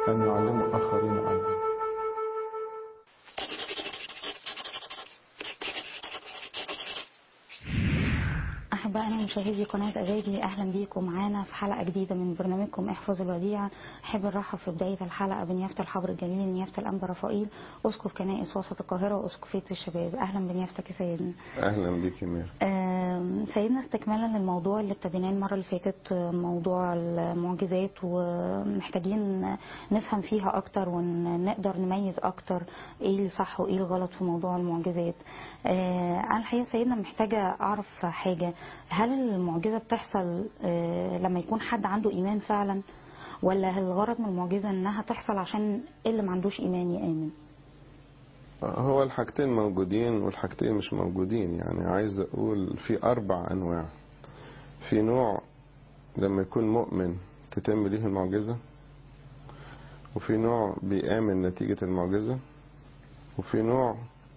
أن يعلموا آخرين أيضا أحبائنا مشاهدي قناة أجايبي أهلا بيكم معانا في حلقة جديدة من برنامجكم احفظ الوديعة أحب نرحب في بداية الحلقة بنيافة الحبر الجليل نيافة الأنبا رفائيل أسقف كنائس وسط القاهرة وأسقفية الشباب أهلا بنيافتك يا سيدنا أهلا بيك يا مير آم، سيدنا استكمالا للموضوع اللي ابتديناه المرة اللي فاتت آه، موضوع المعجزات ومحتاجين نفهم فيها أكتر ونقدر نميز أكتر إيه اللي صح وإيه الغلط في موضوع المعجزات آه، أنا الحقيقة سيدنا محتاجة أعرف حاجة هل المعجزة بتحصل آه، لما يكون حد عنده إيمان فعلا ولا الغرض من المعجزة إنها تحصل عشان اللي ما عندوش إيمان يآمن هو الحاجتين موجودين والحاجتين مش موجودين يعني عايز أقول في أربع أنواع في نوع لما يكون مؤمن تتم ليه المعجزة وفي نوع بيآمن نتيجة المعجزة وفي نوع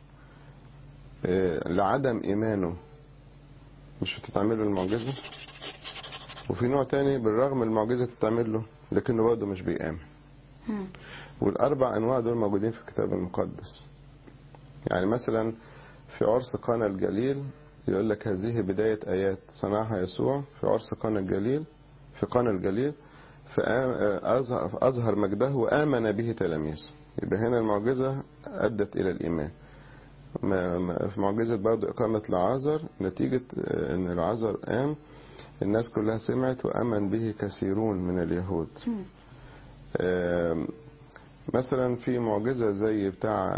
آه، لعدم إيمانه مش بتتعمل له المعجزة وفي نوع تاني بالرغم من المعجزة تتعمل له لكنه برضه مش بيآمن مم. والأربع أنواع دول موجودين في الكتاب المقدس يعني مثلا في عرس قانا الجليل يقول لك هذه بداية آيات صنعها يسوع في عرس قانا الجليل في قانا الجليل فأظهر أظهر مجده وآمن به تلاميذه يبقى هنا المعجزة أدت إلى الإيمان ما- ما- في معجزة برضه إقامة لعازر نتيجة آه، إن لعازر قام الناس كلها سمعت وآمن به كثيرون من اليهود مم. آم، مثلا في معجزة زي بتاع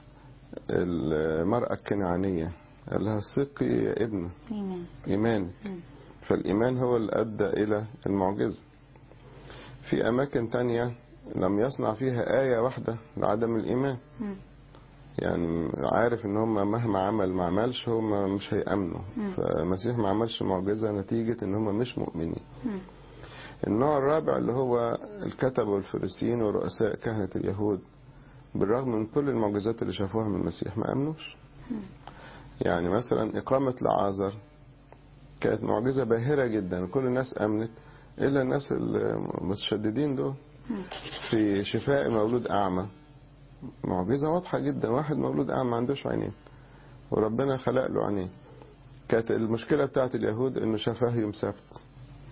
المرأة الكنعانية قال لها ثقي يا ابنة إيمان إيمانك مم. فالإيمان هو اللي أدى إلى المعجزة في أماكن تانية لم يصنع فيها آية واحدة لعدم الإيمان مم. يعني عارف ان هم مهما عمل ما عملش هم مش هيأمنوا مم. فالمسيح ما عملش معجزة نتيجة ان هم مش مؤمنين مم. النوع الرابع اللي هو الكتب والفريسيين ورؤساء كهنة اليهود بالرغم من كل المعجزات اللي شافوها من المسيح ما أمنوش يعني مثلا إقامة لعازر كانت معجزة باهرة جدا كل الناس أمنت إلا الناس المتشددين دول مم. في شفاء مولود أعمى معجزة واضحة جدا واحد مولود أعمى ما عندوش عينين وربنا خلق له عينين كانت المشكلة بتاعت اليهود إنه شفاه يوم سبت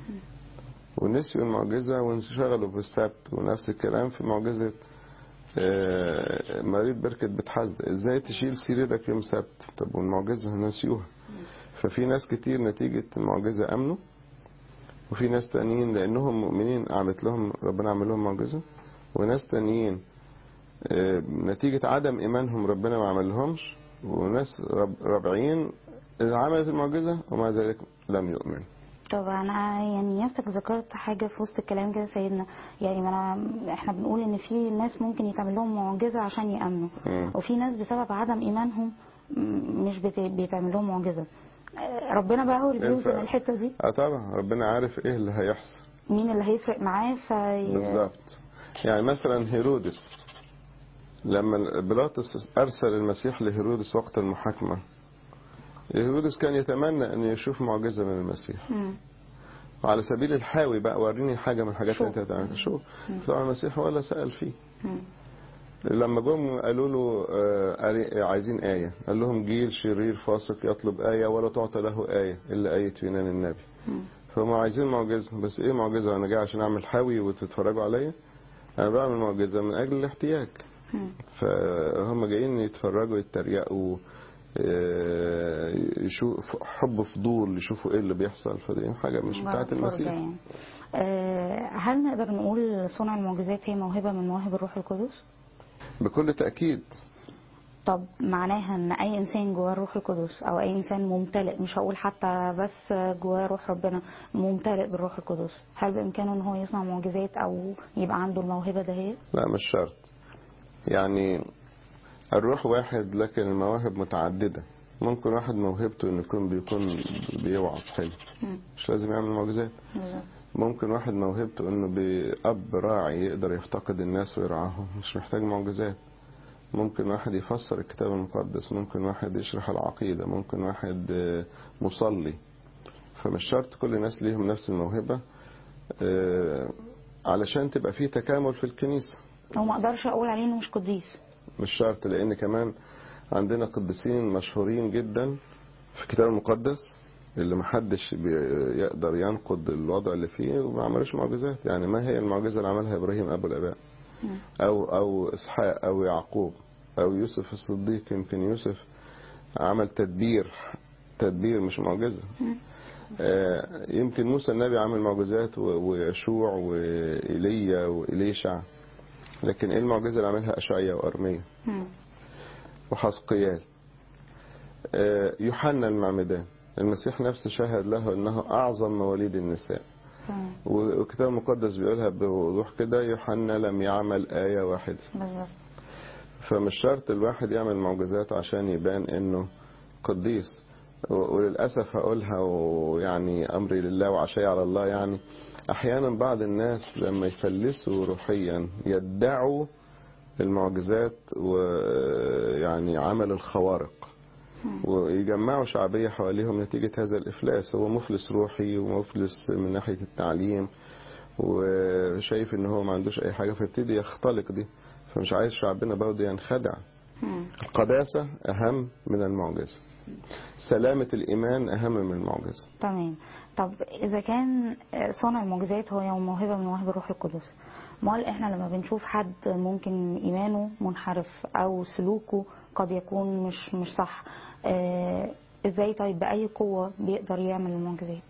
ونسيوا المعجزة وانشغلوا بالسبت ونفس الكلام في معجزة آه، مريض بركة بتحزد ازاي تشيل سريرك يوم سبت طب والمعجزة نسيوها ففي ناس كتير نتيجة المعجزة أمنوا وفي ناس تانيين لأنهم مؤمنين عملت لهم ربنا عمل لهم معجزة وناس تانيين آه، نتيجة عدم إيمانهم ربنا ما عمل لهمش وناس رب رابعين عملت المعجزة ومع ذلك لم يؤمنوا طب انا يعني نفسك ذكرت حاجه في وسط الكلام كده سيدنا يعني ما أنا احنا بنقول ان في ناس ممكن يتعمل لهم معجزه عشان يامنوا مم. وفي ناس بسبب عدم ايمانهم م- مش بت- بيتعمل لهم معجزه آه، ربنا بقى هو اللي بيوزن ينفع. الحته دي اه طبعا ربنا عارف ايه اللي هيحصل مين اللي هيفرق معاه في بالظبط يعني مثلا هيرودس لما بيلاطس ارسل المسيح لهيرودس وقت المحاكمه هيرودس كان يتمنى ان يشوف معجزه من المسيح مم. وعلى سبيل الحاوي بقى وريني حاجه من الحاجات اللي شوف. انت هتعملها شوف طبعا المسيح ولا سال فيه مم. لما جم قالوا له آه، أري- عايزين آية قال لهم جيل شرير فاسق يطلب آية ولا تعطى له آية إلا آية يونان النبي مم. فهم عايزين معجزة بس إيه معجزة أنا جاي عشان أعمل حاوي وتتفرجوا عليا أنا بعمل معجزة من أجل الاحتياج مم. فهم جايين يتفرجوا يتريقوا آه، يشوف حب فضول يشوفوا ايه اللي بيحصل فدي حاجه مش بتاعت فرجة المسيح يعني. آه، هل نقدر نقول صنع المعجزات هي موهبه من مواهب الروح القدس؟ بكل تاكيد طب معناها ان اي انسان جواه الروح القدس او اي انسان ممتلئ مش هقول حتى بس جواه روح ربنا ممتلئ بالروح القدس هل بامكانه ان هو يصنع معجزات او يبقى عنده الموهبه دهيت لا مش شرط يعني الروح واحد لكن المواهب متعدده ممكن واحد موهبته انه يكون بيكون بيوعظ حلو مم. مش لازم يعمل معجزات بالظبط. ممكن واحد موهبته انه بأب راعي يقدر يفتقد الناس ويرعاهم مش محتاج معجزات ممكن واحد يفسر الكتاب المقدس ممكن واحد يشرح العقيدة ممكن واحد آه، مصلي فمش شرط كل الناس ليهم نفس الموهبة آه، علشان تبقى فيه تكامل في الكنيسة هو ما اقدرش اقول عليه انه مش قديس مش شرط لان كمان عندنا قديسين مشهورين جدا في الكتاب المقدس اللي محدش بي- يقدر ينقض الوضع اللي فيه وما عملوش معجزات يعني ما هي المعجزة اللي عملها إبراهيم أبو الآباء مم. أو أو إسحاق أو يعقوب أو يوسف الصديق يمكن يوسف عمل تدبير تدبير مش معجزة مم. آه، يمكن موسى النبي عمل معجزات و- ويشوع وإيليا وإليشع لكن ايه المعجزة اللي عملها أشعيا وأرميا مم. وحسقيال آه، يوحنا المعمدان المسيح نفسه شهد له انه اعظم مواليد النساء تمام والكتاب المقدس بيقولها بوضوح كده يوحنا لم يعمل آية واحدة بالظبط فمش شرط الواحد يعمل معجزات عشان يبان انه قديس و- وللأسف هقولها ويعني أمري لله وعشاي على الله يعني أحيانا بعض الناس لما يفلسوا روحيا يدعوا المعجزات ويعني عمل الخوارق ويجمعوا شعبية حواليهم نتيجة هذا الإفلاس هو مفلس روحي ومفلس من ناحية التعليم وشايف ان هو ما عندوش اي حاجة فيبتدي يختلق دي فمش عايز شعبنا برضه ينخدع مم. القداسة أهم من المعجزة سلامة الإيمان أهم من المعجزة تمام طب اذا كان صانع المعجزات هو موهبه من مواهب الروح القدس امال احنا لما بنشوف حد ممكن ايمانه منحرف او سلوكه قد يكون مش مش صح آه ازاي طيب باي قوه بيقدر يعمل المعجزات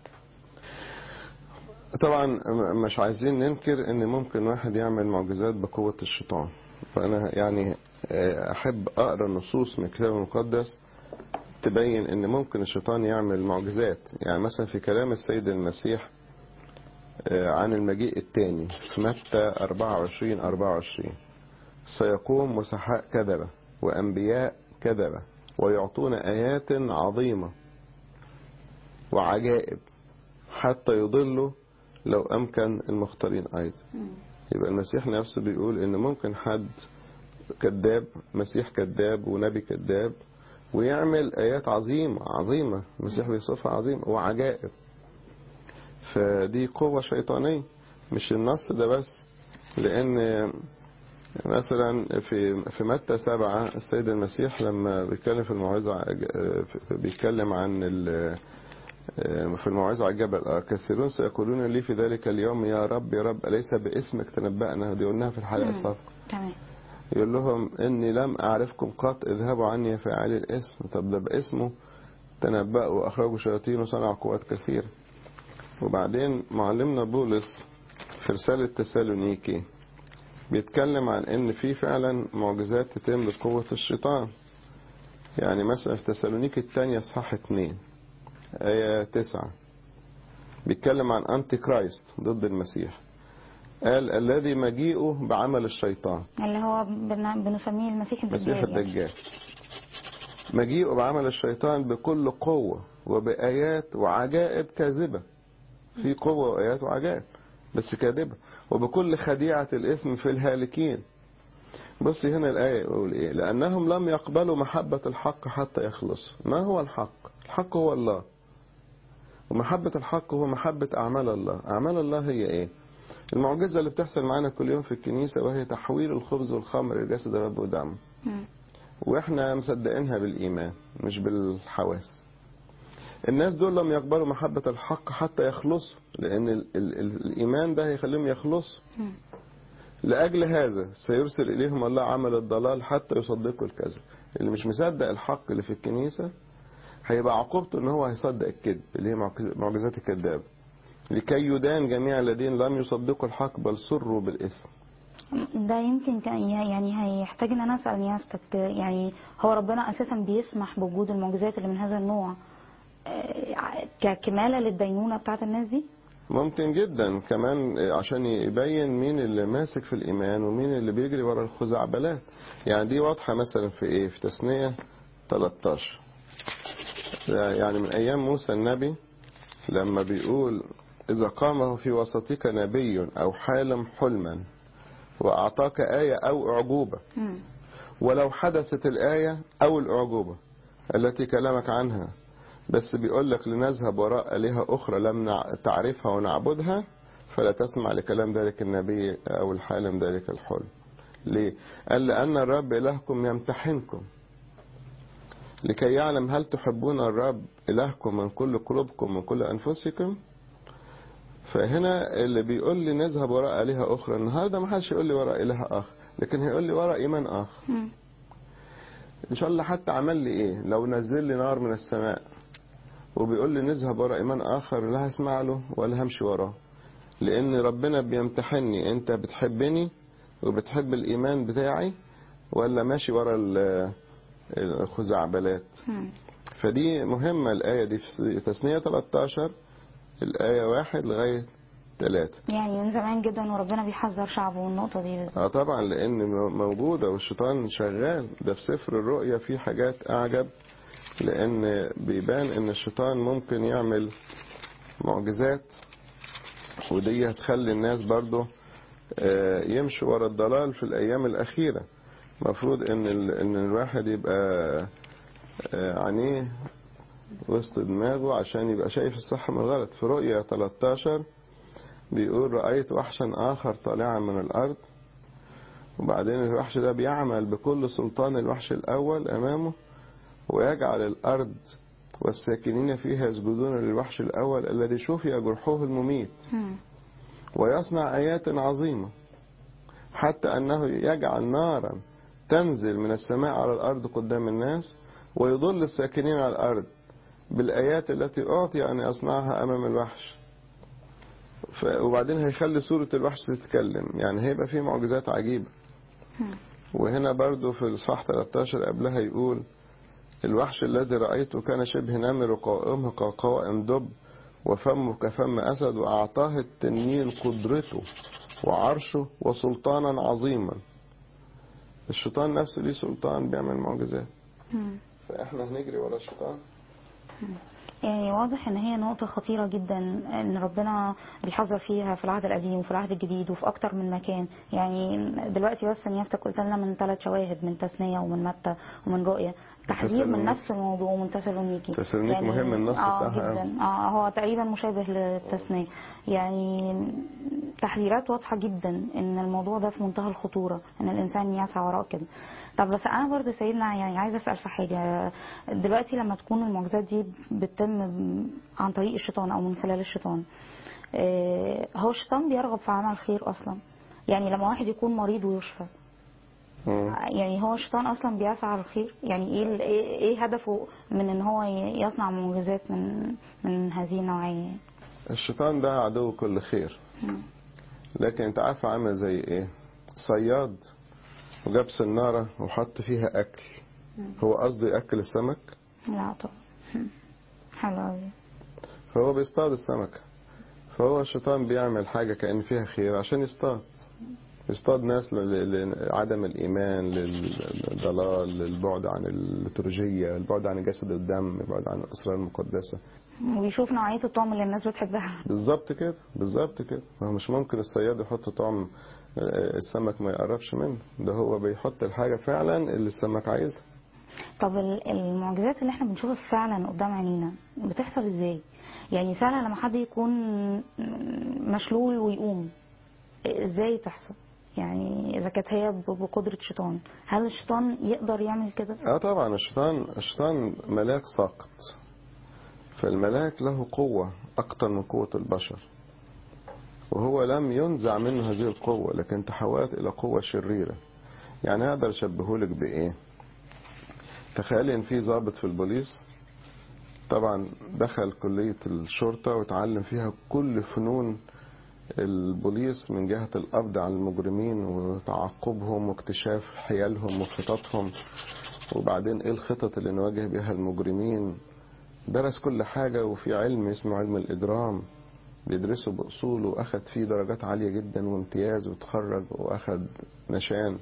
طبعا م- مش عايزين ننكر ان ممكن واحد يعمل معجزات بقوة الشيطان فانا يعني آه، احب اقرا نصوص من الكتاب المقدس تبين ان ممكن الشيطان يعمل معجزات يعني مثلا في كلام السيد المسيح آه، عن المجيء الثاني في متى 24 24 سيقوم مسحاء كذبة وأنبياء كذبة ويعطون آيات عظيمة وعجائب حتى يضلوا لو أمكن المختارين أيضا يبقى المسيح نفسه بيقول إن ممكن حد كذاب مسيح كذاب ونبي كذاب ويعمل آيات عظيمة عظيمة المسيح بيصفها عظيمة وعجائب فدي قوة شيطانية مش النص ده بس لأن مثلا في في متى سبعة السيد المسيح لما بيتكلم في الموعظة بيتكلم عن ال- في الموعظة على الجبل كثيرون سيقولون لي في ذلك اليوم يا رب يا رب أليس باسمك تنبأنا دي قلناها في الحلقة مم. السابقة تمام يقول لهم إني لم أعرفكم قط اذهبوا عني يا فاعلي الاسم طب ده باسمه تنبأوا وأخرجوا شياطين وصنعوا قوات كثيرة وبعدين معلمنا بولس في رسالة تسالونيكي بيتكلم عن ان في فعلا معجزات تتم بقوة الشيطان يعني مثلا في تسالونيكي الثانية اصحاح 2 آية 9 بيتكلم عن انتي كرايست ضد المسيح قال الذي مجيئه بعمل الشيطان اللي هو بن- بنسميه المسيح الدجال مسيح يعني. الدجال مجيئه بعمل الشيطان بكل قوة وبآيات وعجائب كاذبة في قوة وآيات وعجائب بس كاذبة وبكل خديعة الإثم في الهالكين بص هنا الآية يقول إيه لأنهم لم يقبلوا محبة الحق حتى يخلصوا ما هو الحق الحق هو الله ومحبة الحق هو محبة أعمال الله أعمال الله هي إيه المعجزة اللي بتحصل معانا كل يوم في الكنيسة وهي تحويل الخبز والخمر لجسد الرب ودمه مم. واحنا مصدقينها بالإيمان مش بالحواس الناس دول لم يقبلوا محبة الحق حتى يخلصوا لأن ال ال ال الإيمان ده هيخليهم يخلصوا مم. لأجل هذا سيرسل إليهم الله عمل الضلال حتى يصدقوا الكذب اللي مش مصدق الحق اللي في الكنيسة هيبقى عقوبته ان هو هيصدق الكذب اللي هي معجز- معجزات الكذاب لكي يدان جميع الذين لم يصدقوا الحق بل سروا بالإثم ده يمكن كان يعني هيحتاج ان انا اسال نياستك يعني هو ربنا اساسا بيسمح بوجود المعجزات اللي من هذا النوع آه، ككماله للدينونه بتاعت الناس دي ممكن جدا كمان عشان يبين مين اللي ماسك في الإيمان ومين اللي بيجري ورا الخزعبلات يعني دي واضحة مثلا في إيه في تثنية 13 يعني من أيام موسى النبي لما بيقول إذا قام في وسطك نبي أو حالم حلما وأعطاك آية أو أعجوبة مم. ولو حدثت الآية أو الأعجوبة التي كلامك عنها بس بيقول لك لنذهب وراء آلهة أخرى لم نع- تعرفها ونعبدها فلا تسمع لكلام ذلك النبي أو الحالم ذلك الحلم ليه قال لأن الرب إلهكم يمتحنكم لكي يعلم هل تحبون الرب إلهكم من كل قلوبكم ومن كل أنفسكم فهنا اللي بيقول لي نذهب وراء آلهة أخرى النهاردة ما حدش يقول لي وراء إله آخر لكن هيقول لي وراء إيمان آخر مم. إن شاء الله حتى عمل لي إيه لو نزل لي نار من السماء وبيقول لي نذهب وراء إيمان آخر لا هسمع له ولا همشي وراه لأن ربنا بيمتحني أنت بتحبني وبتحب الإيمان بتاعي ولا ماشي ورا ال- الخزعبلات مم. فدي مهمة الآية دي في تثنية 13 الآية واحد لغاية ثلاثة يعني من زمان جدا وربنا بيحذر شعبه من النقطة دي بالذات اه طبعا لان م- موجوده والشيطان شغال ده في سفر الرؤيا في حاجات اعجب لان بيبان ان الشيطان ممكن يعمل معجزات ودي هتخلي الناس برضو آه، يمشوا ورا الضلال في الايام الاخيره المفروض ان ال- ان الواحد يبقى آه، عينيه وسط دماغه عشان يبقى شايف الصح من الغلط في رؤيا 13 بيقول رأيت وحشا آخر طالعا من الأرض وبعدين الوحش ده بيعمل بكل سلطان الوحش الأول أمامه ويجعل الأرض والساكنين فيها يسجدون للوحش الأول الذي شفي جرحه المميت مم. ويصنع آيات عظيمة حتى أنه يجعل نارا تنزل من السماء على الأرض قدام الناس ويضل الساكنين على الأرض بالآيات التي أعطي أن يصنعها أمام الوحش ف... وبعدين هيخلي سورة الوحش تتكلم يعني هيبقى فيه معجزات عجيبة مم. وهنا برضو في الصح 13 قبلها يقول الوحش الذي رأيته كان شبه نمر وقائمه كقوائم دب وفمه كفم أسد وأعطاه التنين قدرته وعرشه وسلطانا عظيما الشيطان نفسه ليه سلطان بيعمل معجزات مم. فإحنا هنجري ورا الشيطان يعني واضح ان هي نقطة خطيرة جدا ان ربنا بيحذر فيها في العهد القديم وفي العهد الجديد وفي اكتر من مكان يعني دلوقتي بس نيافتك قلت لنا من ثلاث شواهد من تثنية ومن متى ومن رؤية تحذير من تسالونيكي. نفس الموضوع ومن تسالونيكي تسالونيكي مهم النص اه بتاعها جدا اه هو تقريبا مشابه للتثنية يعني تحذيرات واضحة جدا ان الموضوع ده في منتهى الخطورة ان الانسان يسعى وراء كده طب بس انا برضه سيدنا يعني عايزه اسال في حاجه دلوقتي لما تكون المعجزات دي بتتم عن طريق الشيطان او من خلال الشيطان آه، هو الشيطان بيرغب في عمل خير اصلا يعني لما واحد يكون مريض ويشفى مم. يعني هو الشيطان اصلا بيسعى للخير يعني ايه ال- ايه إيه هدفه من ان هو ي- يصنع معجزات من من هذه النوعيه الشيطان ده عدو كل خير مم. لكن انت عارف عامل زي ايه صياد وجاب سنارة وحط فيها اكل هو قصده ياكل السمك لا طبعا مم. حلو قوي فهو بيصطاد السمكة فهو الشيطان بيعمل حاجة كأن فيها خير عشان يصطاد يصطاد ناس ل- لعدم الإيمان للضلال للبعد عن الليتورجية البعد عن الجسد والدم البعد عن الأسرار المقدسة وبيشوف نوعيه الطعم اللي الناس بتحبها بالظبط كده بالظبط كده ما هو مش ممكن الصياد يحط طعم آه، السمك ما يقربش منه ده هو بيحط الحاجة فعلا اللي السمك عايزها طب ال- المعجزات اللي احنا بنشوفها فعلا قدام عينينا بتحصل ازاي يعني فعلا لما حد يكون مشلول ويقوم ازاي تحصل يعني اذا كانت هي ب- بقدرة شيطان هل الشيطان يقدر يعمل كده اه طبعا الشيطان الشيطان ملاك ساقط فالملاك له قوة أكتر من قوة البشر وهو لم ينزع منه هذه القوة لكن تحولت إلى قوة شريرة يعني أقدر أشبههولك بإيه تخيلي إن في ضابط في البوليس طبعا دخل كلية الشرطة وتعلم فيها كل فنون البوليس من جهة القبض على المجرمين وتعقبهم واكتشاف حيالهم وخططهم وبعدين ايه الخطط اللي نواجه بها المجرمين درس كل حاجة وفي علم اسمه علم الإجرام بيدرسه بأصوله وأخد فيه درجات عالية جدا وامتياز وتخرج وأخد نشان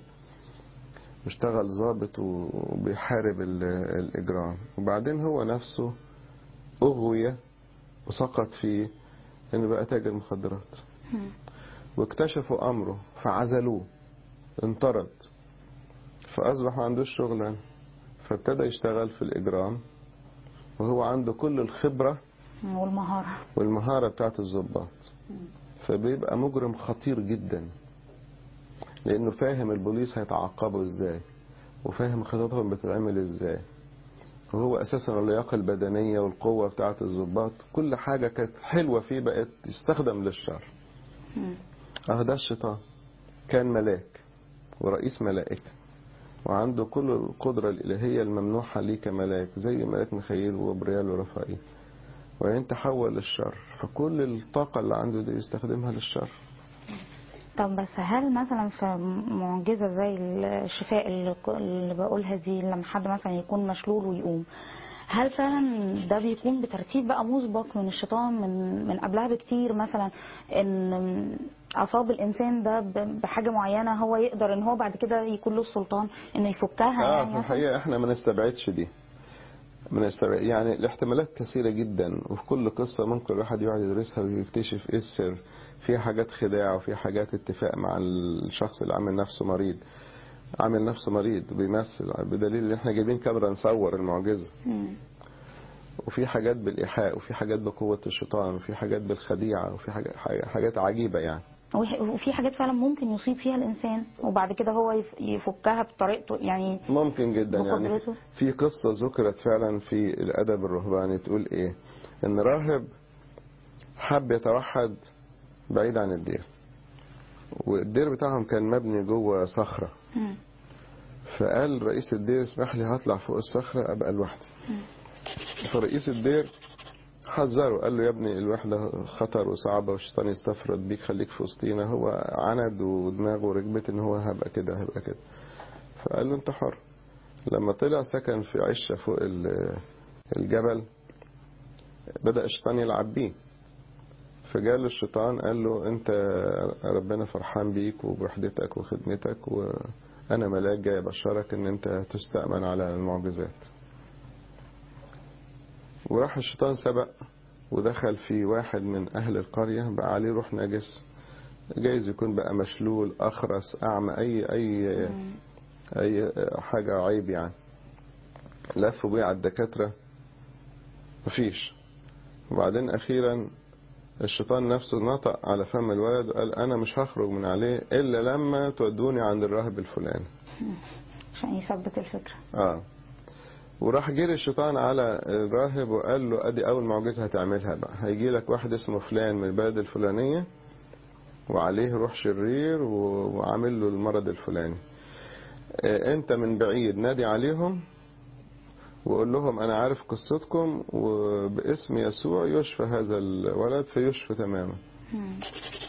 واشتغل ضابط وبيحارب ال- الإجرام وبعدين هو نفسه أغوية وسقط في إنه بقى تاجر مخدرات مم. واكتشفوا أمره فعزلوه انطرد فأصبح ما عندوش شغل فابتدى يشتغل في الإجرام وهو عنده كل الخبرة والمهارة والمهارة بتاعت الضباط فبيبقى مجرم خطير جدا لانه فاهم البوليس هيتعاقبوا ازاي وفاهم خططهم بتتعمل ازاي وهو اساسا اللياقه البدنيه والقوه بتاعه الضباط كل حاجه كانت حلوه فيه بقت تستخدم للشر مم. اه ده الشيطان كان ملاك ورئيس ملائكه وعنده كل القدرة الإلهية الممنوحة ليه كملاك زي ملاك ميخائيل وبريال ورفائيل وبعدين تحول للشر فكل الطاقة اللي عنده دي يستخدمها للشر طب بس هل مثلا في معجزة زي الشفاء اللي اللي بقولها دي لما حد مثلا يكون مشلول ويقوم هل فعلا ده بيكون بترتيب بقى مسبق من الشيطان من من قبلها بكتير مثلا ان اصاب الانسان ده ب- بحاجه معينه هو يقدر ان هو بعد كده يكون له السلطان انه يفكها اه يعني في مثلاً؟ الحقيقة احنا ما نستبعدش دي ما نستبعد يعني الاحتمالات كثيرة جدا وفي كل قصة ممكن الواحد يقعد يدرسها ويكتشف ايه السر في حاجات خداع وفي حاجات اتفاق مع الشخص اللي عامل نفسه مريض عامل نفسه مريض بيمثل بدليل ان احنا جايبين كاميرا نصور المعجزة مم. وفي حاجات بالإيحاء وفي حاجات بقوة الشيطان وفي حاجات بالخديعة وفي حاجات, حاجات عجيبة يعني وح- وفي حاجات فعلا ممكن يصيب فيها الانسان وبعد كده هو يف- يفكها بطريقته يعني ممكن جدا يعني بقدرته. في قصة ذكرت فعلا في الأدب الرهباني تقول إيه إن راهب حب يتوحد بعيد عن الدير والدير بتاعهم كان مبني جوه صخرة مم. فقال رئيس الدير اسمح لي هطلع فوق الصخرة أبقى لوحدي فرئيس الدير حذره قال له يا ابني الوحدة خطر وصعبة والشيطان يستفرد بيك خليك في وسطينا هو عند ودماغه ركبت ان هو هبقى كده هبقى كده فقال له انت حر لما طلع سكن في عشة فوق ال- الجبل بدأ الشيطان يلعب بيه فجاله الشيطان قال له انت ربنا فرحان بيك وبوحدتك وخدمتك وانا ملاك جاي ابشرك ان انت تستأمن على المعجزات وراح الشيطان سبق ودخل في واحد من أهل القرية بقى عليه روح نجس جايز يكون بقى مشلول أخرس أعمى أي أي مم. أي حاجة عيب يعني لفوا بيه على الدكاترة مفيش وبعدين أخيرا الشيطان نفسه نطق على فم الولد وقال أنا مش هخرج من عليه إلا لما تودوني عند الراهب الفلاني عشان يثبت الفكره اه وراح جري الشيطان على الراهب وقال له ادي اول معجزه هتعملها بقى هيجي لك واحد اسمه فلان من البلد الفلانيه وعليه روح شرير و- وعامل له المرض الفلاني آه، انت من بعيد نادي عليهم وقول لهم انا عارف قصتكم وباسم يسوع يشفى هذا الولد فيشفى تماما مم.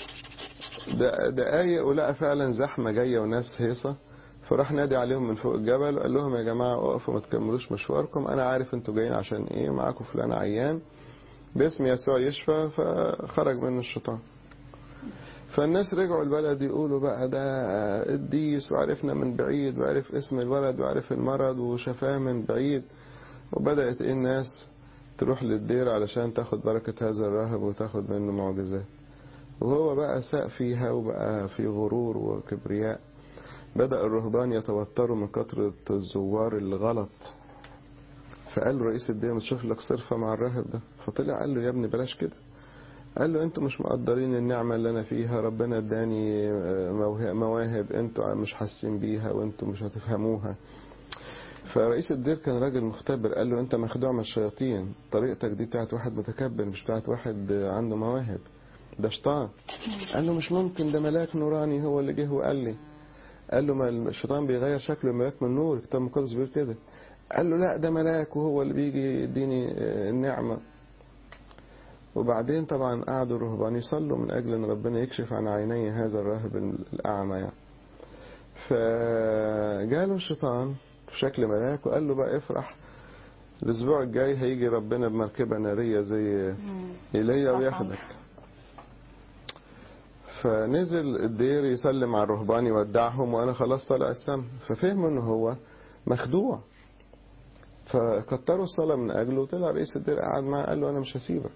د- دقايق ولقى فعلا زحمة جاية وناس هيصة فراح نادي عليهم من فوق الجبل وقال لهم يا جماعة اقفوا ما تكملوش مشواركم أنا عارف أنتوا جايين عشان إيه معاكم فلان عيان باسم يسوع يشفى فخرج منه الشيطان فالناس رجعوا البلد يقولوا بقى ده قديس وعرفنا من بعيد وعرف اسم الولد وعرف المرض وشفاه من بعيد وبدأت إيه الناس تروح للدير علشان تاخد بركة هذا الراهب وتاخد منه معجزات وهو بقى ساء فيها وبقى في غرور وكبرياء بدأ الرهبان يتوتروا من كثرة الزوار الغلط فقال له رئيس الدين تشوف لك صرفة مع الراهب ده فطلع قال له يا ابني بلاش كده قال له انتوا مش مقدرين النعمة اللي انا فيها ربنا اداني موه- مواهب انتوا مش حاسين بيها وانتوا مش هتفهموها فرئيس الدير كان راجل مختبر قال له انت مخدوع من الشياطين طريقتك دي بتاعت واحد متكبر مش بتاعت واحد عنده مواهب ده شيطان قال له مش ممكن ده ملاك نوراني هو اللي جه وقال لي قال له ما الشيطان بيغير شكله ملاك من نور الكتاب المقدس بيقول كده قال له لا ده ملاك وهو اللي بيجي يديني آه، النعمة وبعدين طبعا قعدوا الرهبان يصلوا من أجل أن ربنا يكشف عن عيني هذا الراهب الأعمى يعني فجاله الشيطان في شكل ملاك وقال له بقى افرح الأسبوع الجاي هيجي ربنا بمركبة نارية زي مم. إيليا طبعاً. وياخدك فنزل الدير يسلم على الرهبان يودعهم وانا خلاص طالع السما ففهموا ان هو مخدوع فكتروا الصلاة من اجله وطلع رئيس الدير قعد معاه قال له انا مش هسيبك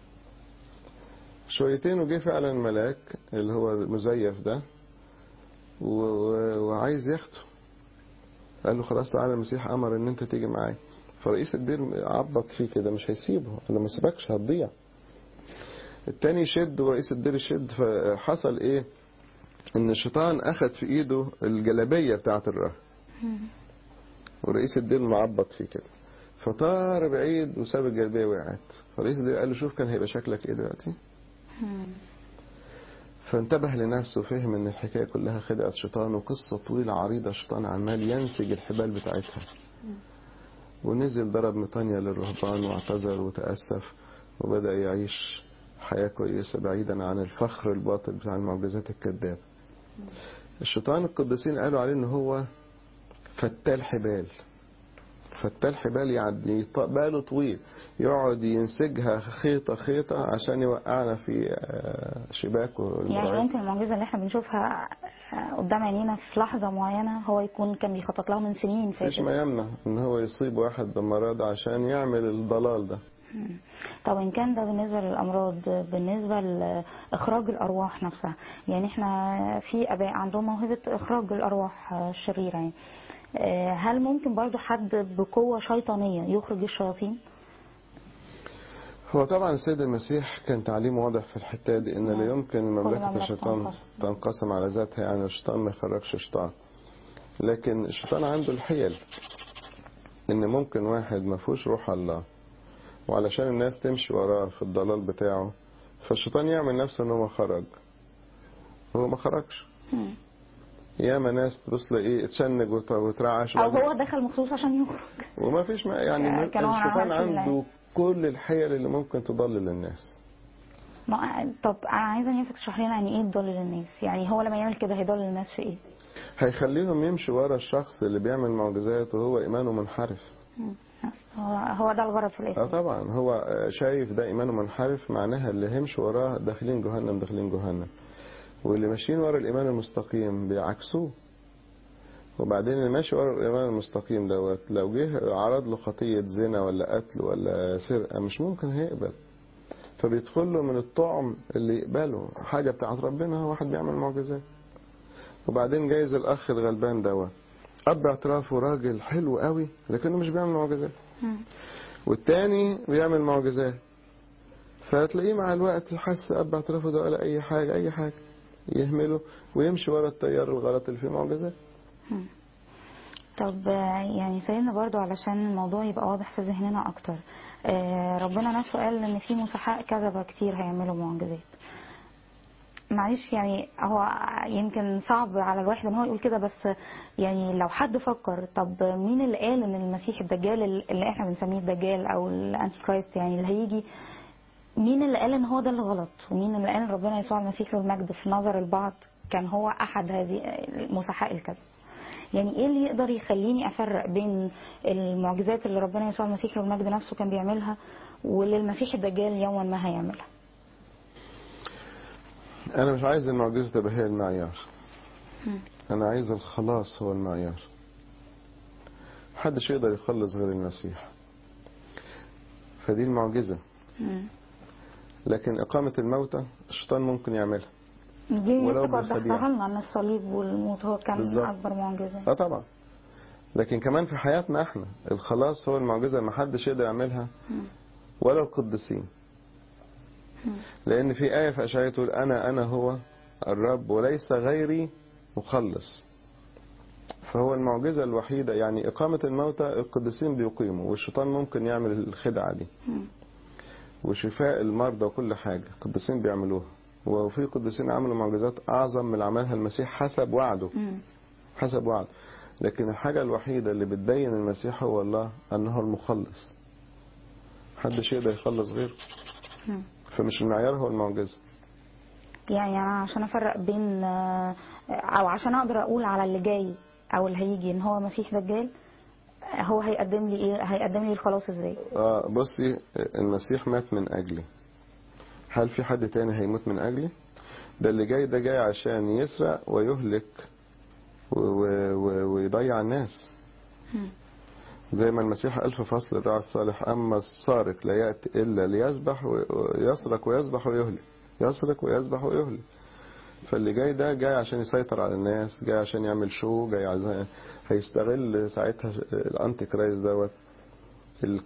شويتين وجه فعلا الملاك اللي هو المزيف ده و- و- وعايز ياخده قال له خلاص تعالى المسيح امر ان انت تيجي معايا فرئيس الدير عبط فيه كده مش هيسيبه قال له ما سيبكش هتضيع التاني يشد ورئيس الدير يشد فحصل ايه ان الشيطان اخذ في ايده الجلابيه بتاعه الراهب ورئيس الدين معبط فيه كده فطار بعيد وساب الجلابيه وقعت فرئيس الدين قال له شوف كان هيبقى شكلك ايه دلوقتي فانتبه لنفسه وفهم ان الحكايه كلها خدعه شيطان وقصه طويله عريضه الشيطان عمال ينسج الحبال بتاعتها ونزل ضرب مطانيا للرهبان واعتذر وتاسف وبدا يعيش حياه كويسه بعيدا عن الفخر الباطل بتاع المعجزات الكذاب الشيطان القديسين قالوا عليه ان هو فتال حبال فتال حبال يعني ط- باله طويل يقعد ينسجها خيطة خيطة عشان يوقعنا في آه، شباك يعني والمراعي ممكن المعجزه اللي احنا بنشوفها آه، قدام عينينا في لحظه معينه هو يكون كان بيخطط لها من سنين مفيش فاتت ما يمنع ان هو يصيب واحد بمرض عشان يعمل الضلال ده طب ان كان ده بالنسبه للامراض بالنسبه لاخراج الارواح نفسها يعني احنا في اباء عندهم موهبه اخراج الارواح الشريره يعني آه، هل ممكن برضو حد بقوه شيطانيه يخرج الشياطين هو طبعا السيد المسيح كان تعليمه واضح في الحتة دي ان لا نعم. يمكن كل مملكة مملكة الشيطان تنقسم. تنقسم على ذاتها يعني الشيطان ما يخرجش شيطان لكن الشيطان عنده الحيل ان ممكن واحد ما فيهوش روح الله وعلشان الناس تمشي وراه في الضلال بتاعه فالشيطان يعمل نفسه ان هو خرج هو ما خرجش مم. ياما ناس تبص ايه اتشنج وت- وترعش او وبعدين- هو دخل مخصوص عشان يخرج وما فيش ما يعني كان هو ما الشيطان عملش عنده كل الحيل اللي ممكن تضلل الناس ما طب انا عايزه نفسك تشرح لنا يعني ايه تضلل الناس يعني هو لما يعمل كده هيضلل الناس في ايه هيخليهم يمشوا ورا الشخص اللي بيعمل معجزات وهو ايمانه منحرف مم. بس هو هو ده الغرض في اه الاخر طبعا هو شايف ده ايمانه منحرف معناها اللي هيمشوا وراه داخلين جهنم داخلين جهنم واللي ماشيين ورا الايمان المستقيم بيعكسوه وبعدين اللي ماشي ورا الايمان المستقيم دوت لو جه عرض له خطيه زنا ولا قتل ولا سرقه مش ممكن هيقبل فبيدخل له من الطعم اللي يقبله حاجه بتاعت ربنا هو واحد بيعمل معجزات وبعدين جايز الاخ الغلبان دوت اب اعترافه راجل حلو قوي لكنه مش بيعمل معجزات مم. والتاني بيعمل معجزات فهتلاقيه مع الوقت حس اب اعترافه ده ولا اي حاجه اي حاجه يهمله ويمشي ورا التيار الغلط اللي فيه معجزات طب آه، يعني سيدنا برضو علشان الموضوع يبقى واضح في ذهننا اكتر آه، ربنا نفسه قال ان في مسحاء كذبة كتير هيعملوا معجزات معلش يعني هو يمكن صعب على الواحد ان هو يقول كده بس يعني لو حد فكر طب مين اللي قال ان المسيح الدجال اللي احنا بنسميه الدجال او الانتي كرايست يعني اللي هيجي مين اللي قال ان هو ده اللي غلط ومين اللي قال ان ربنا يسوع المسيح له المجد في نظر البعض كان هو احد هذه المسحاء الكذب يعني ايه اللي يقدر يخليني افرق بين المعجزات اللي ربنا يسوع المسيح له المجد نفسه كان بيعملها واللي المسيح الدجال يوما ما هيعملها انا مش عايز المعجزه تبقى هي المعيار مم. انا عايز الخلاص هو المعيار محدش يقدر يخلص غير المسيح فدي المعجزه مم. لكن اقامه الموتى الشيطان ممكن يعملها دي ولو نفسك بالخديعة. وضحتها لنا ان الصليب والموت هو كان بالظبط. اكبر معجزه اه طبعا لكن كمان في حياتنا احنا الخلاص هو المعجزه ما حدش يقدر يعملها مم. ولا القديسين مم. لان في ايه في اشعياء تقول انا انا هو الرب وليس غيري مخلص فهو المعجزه الوحيده يعني اقامه الموتى القديسين بيقيموا والشيطان ممكن يعمل الخدعه دي مم. وشفاء المرضى وكل حاجه القديسين بيعملوها وفي قديسين عملوا معجزات اعظم من اللي عملها المسيح حسب وعده مم. حسب وعد لكن الحاجة الوحيدة اللي بتبين المسيح هو الله أنه المخلص محدش يقدر يخلص غيره مم. فمش المعيار هو المعجزة يعني انا عشان افرق بين آه، او عشان اقدر اقول على اللي جاي او اللي هيجي ان هو مسيح دجال آه، هو هيقدم لي ايه هيقدم لي الخلاص ازاي آه بصي المسيح مات من أجلي هل في حد تاني هيموت من أجلي ده اللي جاي ده جاي عشان يسرق ويهلك و- و- و- ويضيع الناس مم. زي ما المسيح قال في فصل الراعي الصالح أما السارق لا يأتي إلا ليذبح ويسرق ويذبح ويهلك يسرق ويذبح ويهلك فاللي جاي ده جاي عشان يسيطر على الناس جاي عشان يعمل شو جاي عايز هيستغل ساعتها الانتي كرايست دوت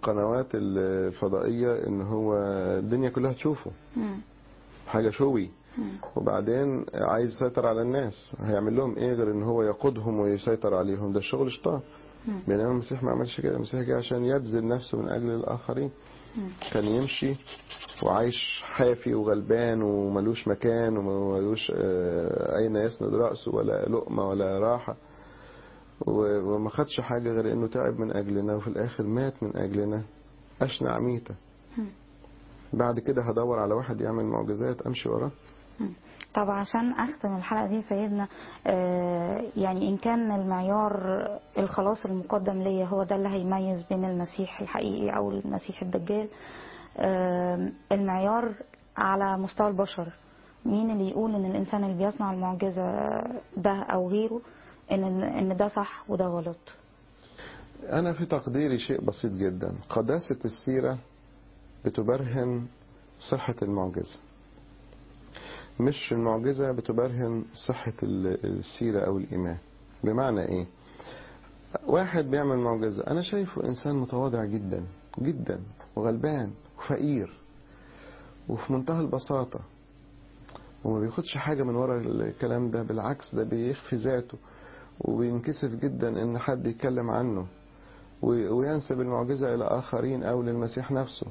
القنوات الفضائية ان هو الدنيا كلها تشوفه مم. حاجة شوي وبعدين عايز يسيطر على الناس هيعمل لهم ايه غير ان هو يقودهم ويسيطر عليهم ده الشغل شيطان بينما المسيح ما عملش كده المسيح جه عشان يبذل نفسه من اجل الاخرين كان يمشي وعايش حافي وغلبان وملوش مكان وملوش آه، اين يسند راسه ولا لقمه ولا راحه و- وما خدش حاجه غير انه تعب من اجلنا وفي الاخر مات من اجلنا اشنع ميته بعد كده هدور على واحد يعمل معجزات امشي وراه طب عشان اختم الحلقه دي سيدنا آه، يعني ان كان المعيار الخلاص المقدم ليا هو ده اللي هيميز بين المسيح الحقيقي او المسيح الدجال آه، المعيار على مستوى البشر مين اللي يقول ان الانسان اللي بيصنع المعجزه ده او غيره ان ان ده صح وده غلط أنا في تقديري شيء بسيط جدا قداسة السيرة بتبرهن صحة المعجزة مش المعجزة بتبرهن صحة ال- السيرة أو الإيمان بمعنى إيه واحد بيعمل معجزة أنا شايفه إنسان متواضع جدا جدا وغلبان وفقير وفي منتهى البساطة وما بياخدش حاجة من ورا الكلام ده بالعكس ده بيخفي ذاته وبينكسف جدا إن حد يتكلم عنه و- وينسب المعجزة إلى آخرين أو للمسيح نفسه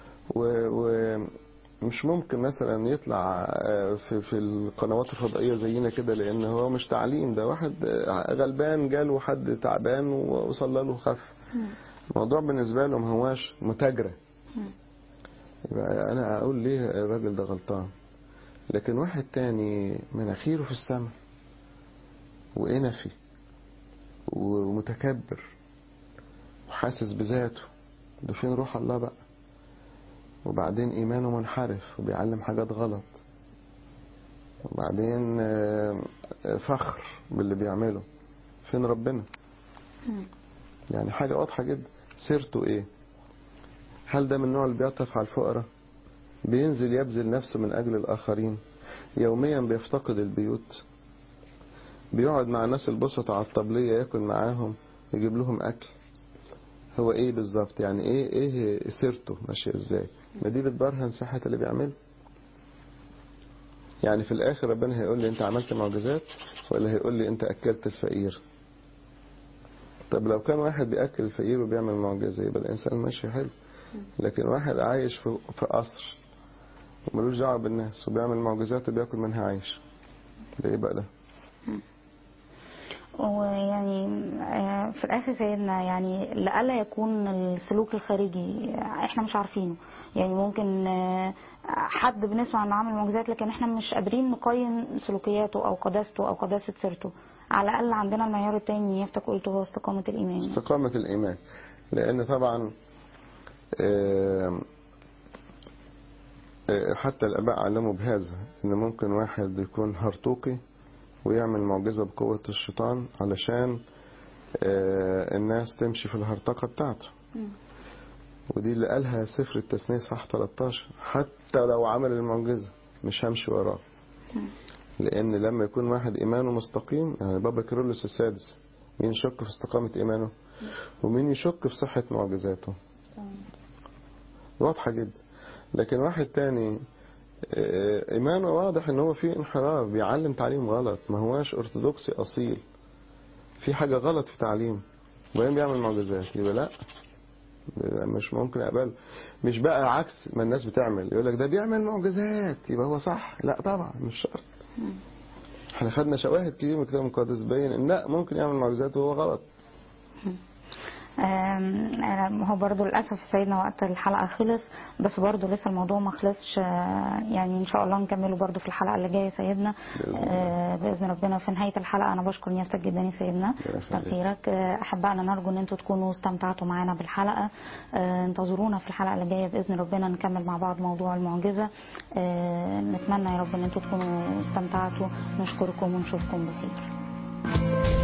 ومش ممكن مثلا يطلع آه، في, في القنوات الفضائية زينا كده لأن هو مش تعليم ده واحد آه، غلبان جاله حد تعبان وصلى له خف الموضوع بالنسبة له ما هواش متاجرة يبقى أنا أقول ليه الراجل ده غلطان لكن واحد تاني مناخيره في السماء وإنفي ومتكبر وحاسس بذاته ده فين روح الله بقى وبعدين إيمانه منحرف وبيعلم حاجات غلط وبعدين آه، آه، فخر باللي بيعمله فين ربنا يعني حاجة واضحة جدا سيرته ايه هل ده من النوع اللي بيعطف على الفقراء بينزل يبذل نفسه من أجل الآخرين يوميا بيفتقد البيوت بيقعد مع الناس البسطة على الطبلية ياكل معاهم يجيب لهم أكل هو ايه بالظبط يعني ايه ايه سيرته ماشيه ازاي ما دي بتبرهن صحه اللي بيعمله يعني في الاخر ربنا هيقول لي انت عملت معجزات ولا هيقول لي انت اكلت الفقير طب لو كان واحد بياكل الفقير وبيعمل معجزه يبقى الانسان ماشي حلو لكن واحد عايش في في قصر وملوش دعوه بالناس وبيعمل معجزات وبياكل منها عيش ده ايه بقى ده ويعني آه، في الاخر سيدنا يعني لألا يكون السلوك الخارجي احنا مش عارفينه يعني ممكن آه، حد بنسمع انه عامل معجزات لكن احنا مش قادرين نقيم سلوكياته او قداسته او قداسه سيرته على الاقل عندنا المعيار التاني يفتك قلته هو استقامه الايمان استقامة الإيمان لأن طبعا آه، آه، حتى الآباء علموا بهذا إن ممكن واحد يكون هرطوقي ويعمل معجزة بقوة الشيطان علشان آه، الناس تمشي في الهرطقة بتاعته ودي اللي قالها سفر التثنية صح 13 حتى لو عمل المعجزة مش همشي وراه لأن لما يكون واحد إيمانه مستقيم يعني بابا كيرلس السادس مين يشك في استقامة إيمانه ومين يشك في صحة معجزاته واضحة جدا لكن واحد تاني آه، إيمانه واضح إن هو فيه انحراف بيعلم تعليم غلط ما هواش أرثوذكسي أصيل في حاجة غلط في تعليم وبعدين بيعمل معجزات يبقى لا يبقى مش ممكن أقبله مش بقى عكس ما الناس بتعمل يقول لك ده بيعمل معجزات يبقى هو صح لا طبعا مش شرط احنا خدنا شواهد كتير من الكتاب المقدس تبين ان لا ممكن يعمل معجزات وهو غلط آم، آم، هو برضو للأسف سيدنا وقت الحلقة خلص بس برضو لسه الموضوع ما خلصش آه، يعني إن شاء الله نكمله برضو في الحلقة اللي جاية سيدنا بإذن الله. آه، بإذن ربنا في نهاية الحلقة أنا بشكر نيافتك جدا يا سيدنا الله يخليك. كتر خيرك آه، أحبائنا نرجو إن أنتوا تكونوا استمتعتوا معانا بالحلقة آه، انتظرونا في الحلقة اللي جاية بإذن ربنا نكمل مع بعض موضوع المعجزة آه، نتمنى يا رب إن أنتوا تكونوا استمتعتوا نشكركم ونشوفكم بخير